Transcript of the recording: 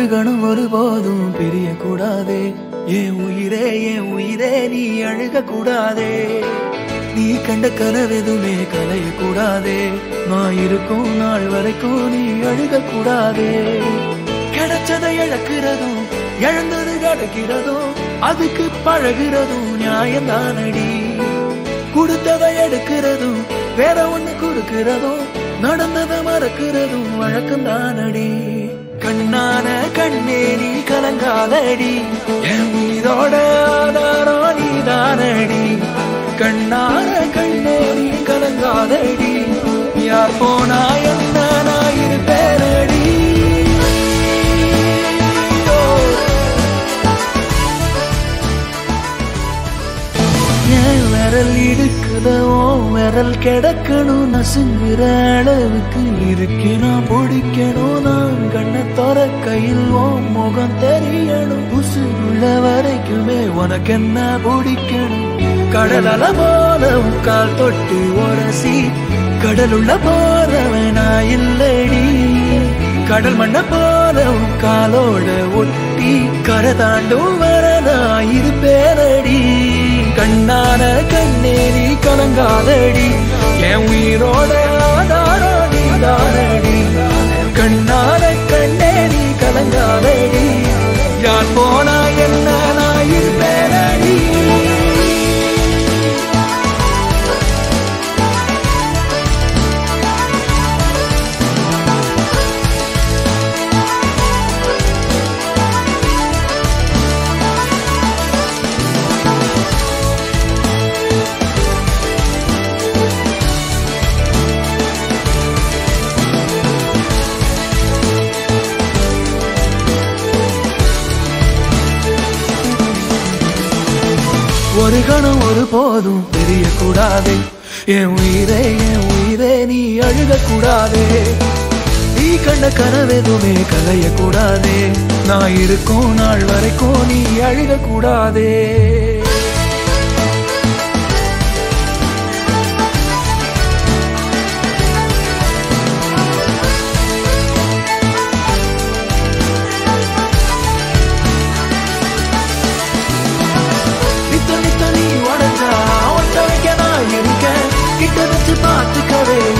ஒரு கணம் ஒரு போதும் பிரிய கூடாதே என் உயிரே என் உயிரே நீ அழுக கூடாதே நீ கண்ட கனவெதுமே கலைய கூடாதே நான் இருக்கும் நாள் வரைக்கும் நீ அழுக கூடாதே கிடைச்சதை இழக்கிறதும் இழந்தது கிடைக்கிறதும் அதுக்கு பழகிறதும் நியாயம்தானடி கொடுத்ததை எடுக்கிறதும் வேற ஒண்ணு கொடுக்கிறதும் நடந்ததை மறக்கிறதும் வழக்கம் தானடி கண்ணான கண்ணே நீ கலங்காதடி என் உயிரோட ஆதாரம் நீ தானடி கண்ணான கண்ணே நீ கலங்காதடி யார் போனா என்ன நான் இருப்பேனடி என் விரல் இடுக்குதவோ விரல் கிடக்கணும் நசுங்குற அளவுக்கு இருக்கு நான் பிடிக்கணும் நான் கண்ணை தொற கையில் ஓ முகம் தெரியணும் உசுருள்ள வரைக்குமே உனக்கு என்ன பிடிக்கணும் கடல் அல போல உன் கால் தொட்டு உரசி கடலுள்ள போறவன் நான் இல்லடி கடல் மண்ண போல உன் காலோட ஒட்டி கரை தாண்டும் வர நான் இருப்பேனடி கண்ணான கண்ணே நீ கலங்காதடி என் உயிரோட ஆதாரம் நீ தானடி கண்ணான கண்ணே நீ கலங்காதடி யார் போனா என்ன நான் இருப்பேனடி ஒரு கணம் ஒரு போதும் தெரிய கூடாதே என் உயிரே என் உயிரே நீ அழுக கூடாதே நீ கண்ட கனவெதுமே கலைய கூடாதே நான் இருக்கும் நாள் வரைக்கும் நீ அழுக கூடாதே நித்த நித்த நீ உடஞ்சா ஒட்ட வைக்க நான் இருக்கேன் கிட்ட வச்சு பார்த்துக்கவே